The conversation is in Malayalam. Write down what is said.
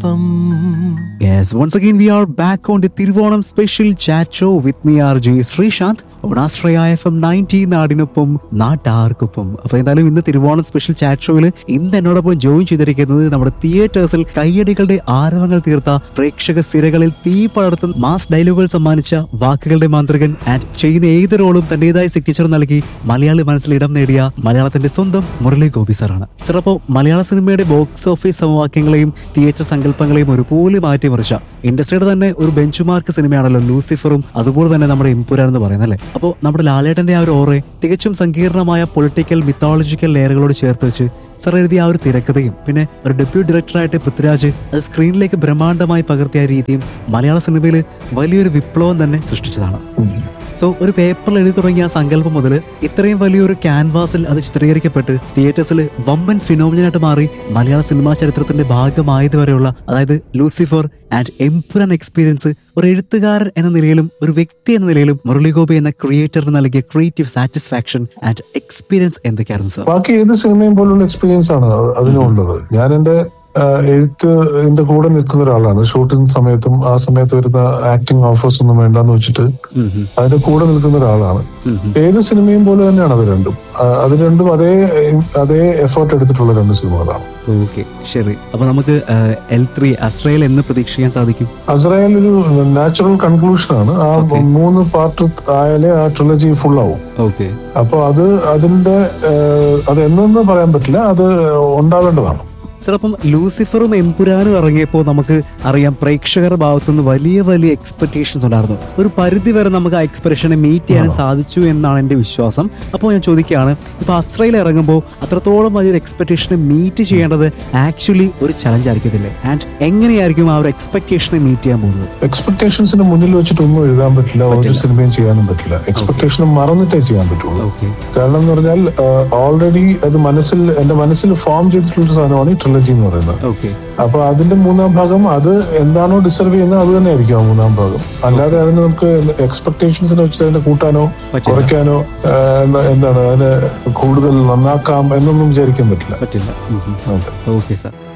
FM. Yes, once again we are back on the Tiruvonam special chat show with me RJ Sreesanth on Astraya FM 90 നാടിനൊപ്പം നാട്ടാർക്കൊപ്പം അപ്പൊ എന്തായാലും ഇന്ന് തിരുവോണം സ്പെഷ്യൽ ചാറ്റ് ഷോയിൽ ഇന്ന് എന്നോടൊപ്പം ജോയിൻ ചെയ്തിരിക്കുന്നത് നമ്മുടെ തിയേറ്റേഴ്സിൽ കയ്യടികളുടെ ആരവങ്ങൾ തീർത്ത പ്രേക്ഷക സിരകളിൽ തീ പടർത്തുന്ന മാസ് ഡയലോഗുകൾ സമ്മാനിച്ച വാക്കുകളുടെ മാന്ത്രികൻ ആൻഡ് ചെയ്യുന്ന ഏത് റോളും തന്റേതായ സിഗ്നേച്ചർ നൽകി മലയാളി മനസ്സിൽ ഇടം നേടിയ മലയാളത്തിന്റെ സ്വന്തം മുരളി ഗോപി സാറാണ് സർ അപ്പോൾ മലയാള സിനിമയുടെ ബോക്സ് ഓഫീസ് സമവാക്യങ്ങളെയും തിയേറ്റർ സങ്കല്പങ്ങളെയും ഒരുപോലെ മാറ്റിമറിച്ച ഇൻഡസ്ട്രിയുടെ തന്നെ ഒരു ബെഞ്ച് മാർക്ക് സിനിമയാണല്ലോ ലൂസിഫറും അതുപോലെ തന്നെ നമ്മുടെ എംപുരാൻ എന്ന് പറയുന്നത് അല്ലേ അപ്പോൾ നമ്മുടെ ലാലേട്ടന്റെ ആ ഒരു ഓറെ തികച്ചും സങ്കീർണമായ പൊളിറ്റിക്കൽ മിത്തോളജിക്കൽ ലെയറുകളോട് ചേർത്ത് വെച്ച് സർ എഴുതിയ ആ ഒരു തിരക്കഥയും പിന്നെ ഒരു ഡെപ്യൂട്ടി ഡയറക്ടറായിട്ട് പൃഥ്വിരാജ് അത് സ്ക്രീനിലേക്ക് ബ്രഹ്മാണ്ഡമായി പകർത്തിയ ആ രീതിയും മലയാള സിനിമയിൽ വലിയൊരു വിപ്ലവം തന്നെ സൃഷ്ടിച്ചതാണ് സോ ഒരു പേപ്പറിൽ എഴുതി തുടങ്ങിയ ആ സങ്കല്പം മുതൽ ഇത്രയും വലിയൊരു ക്യാൻവാസിൽ അത് ചിത്രീകരിക്കപ്പെട്ട് തിയേറ്റേഴ്സിൽ വമ്പൻ ഫിനോമിനായിട്ട് മാറി മലയാള സിനിമാ ചരിത്രത്തിന്റെ ഭാഗമായത് വരെയുള്ള അതായത് ലൂസിഫർ ആൻഡ് എംപുരൻ എക്സ്പീരിയൻസ് ഒരു എഴുത്തുകാരൻ എന്ന നിലയിലും ഒരു വ്യക്തി എന്ന നിലയിലും മുരളി ഗോപി എന്ന ക്രിയേറ്ററിന് നൽകിയ ക്രിയേറ്റീവ് സാറ്റിസ്ഫാക്ഷൻ ആൻഡ് എക്സ്പീരിയൻസ് എന്തൊക്കെയായിരുന്നു സർ ബാക്കി ഏത് സിനിമയും പോലുള്ള എക്സ്പീരിയൻസ് ആണ് അതിനുള്ളത് ഞാൻ എന്റെ എഴുത്ത് എന്റെ കൂടെ നിൽക്കുന്ന ഒരാളാണ് ഷൂട്ടിംഗ് സമയത്തും ആ സമയത്ത് വരുന്ന ആക്ടിങ് ഓഫേഴ്സ് ഒന്നും വേണ്ടെന്ന് വെച്ചിട്ട് അതിന്റെ കൂടെ നിൽക്കുന്ന ഒരാളാണ് ഏത് സിനിമയും പോലെ തന്നെയാണ് അത് രണ്ടും ആ, അത് രണ്ടും അതേ അതേ എഫേർട്ട് എടുത്തിട്ടുള്ള രണ്ട് സിനിമകളാണ് ഓക്കെ ശരി അപ്പൊ നമുക്ക് എൽ ത്രീ അസ്രയേൽ എന്ന് പ്രതീക്ഷിക്കാൻ സാധിക്കും അസ്രായേൽ ഒരു നാച്ചുറൽ കൺക്ലൂഷൻ ആണ് ആ Okay. മൂന്ന് പാർട്ട് ആയാലേ ആ ട്രിലജി ഫുൾ ആവും ഓക്കെ അപ്പൊ അത് അതിന്റെ ഏഹ്, അത് എന്നെന്ന് പറയാൻ പറ്റില്ല അത് ഉണ്ടാവേണ്ടതാണ് സർ അപ്പം ലൂസിഫറും എംപുരാനും ഇറങ്ങിയപ്പോൾ നമുക്ക് അറിയാം പ്രേക്ഷകരുടെ ഭാഗത്തുനിന്ന് വലിയ വലിയ എക്സ്പെക്ടേഷൻസ് ഉണ്ടായിരുന്നു ഒരു പരിധി വരെ നമുക്ക് ആ എക്സ്പ്രഷനെ മീറ്റ് ചെയ്യാൻ സാധിച്ചു എന്നാണ് എന്റെ വിശ്വാസം അപ്പോൾ ഞാൻ ചോദിക്കുകയാണ് ഇപ്പൊ അസ്രയിൽ ഇറങ്ങുമ്പോൾ അത്രത്തോളം വലിയൊരു എക്സ്പെക്ടേഷനെ മീറ്റ് ചെയ്യേണ്ടത് ആക്ച്വലി ഒരു ചലഞ്ച് ആയിരിക്കത്തില്ലേ ആൻഡ് എങ്ങനെയായിരിക്കും ആ ഒരു എക്സ്പെക്ടേഷനെ മീറ്റ് ചെയ്യാൻ പോകുന്നത് എക്സ്പെക്ടേഷൻസിന് മുന്നിൽ വെച്ചിട്ട് ഒന്നും എഴുതാൻ പറ്റില്ല ഒരു സിനിമയും ചെയ്യാനും പറ്റില്ല എക്സ്പെക്ടേഷൻ മറന്നിട്ടേ ചെയ്യാൻ പറ്റുള്ളൂ ഓക്കെ കാരണം എന്ന് പറഞ്ഞാൽ ഓൾറെഡി അത് മനസ്സിൽ എന്റെ മനസ്സിൽ ഫോം ചെയ്തിട്ടുള്ള സാധനമാണ് ഈ ട്രിലജി എന്ന് പറയുന്നത് ഓക്കെ അപ്പൊ അതിന്റെ മൂന്നാം ഭാഗം അത് എന്താണോ ഡിസർവ് ചെയ്യുന്നത് അത് തന്നെ ആയിരിക്കും ആ മൂന്നാം ഭാഗം അല്ലാതെ അതിന് നമുക്ക് എക്സ്പെക്ടേഷൻസിനെ വെച്ച് അതിനെ കൂട്ടാനോ പറ്റില്ല. കുറയ്ക്കാനോ ആ, എന്താ- എന്താണ് അതിനെ കൂടുതൽ നന്നാക്കാം എന്നൊന്നും വിചാരിക്കാൻ പറ്റില്ല പറ്റില്ല അതെ. Okay sir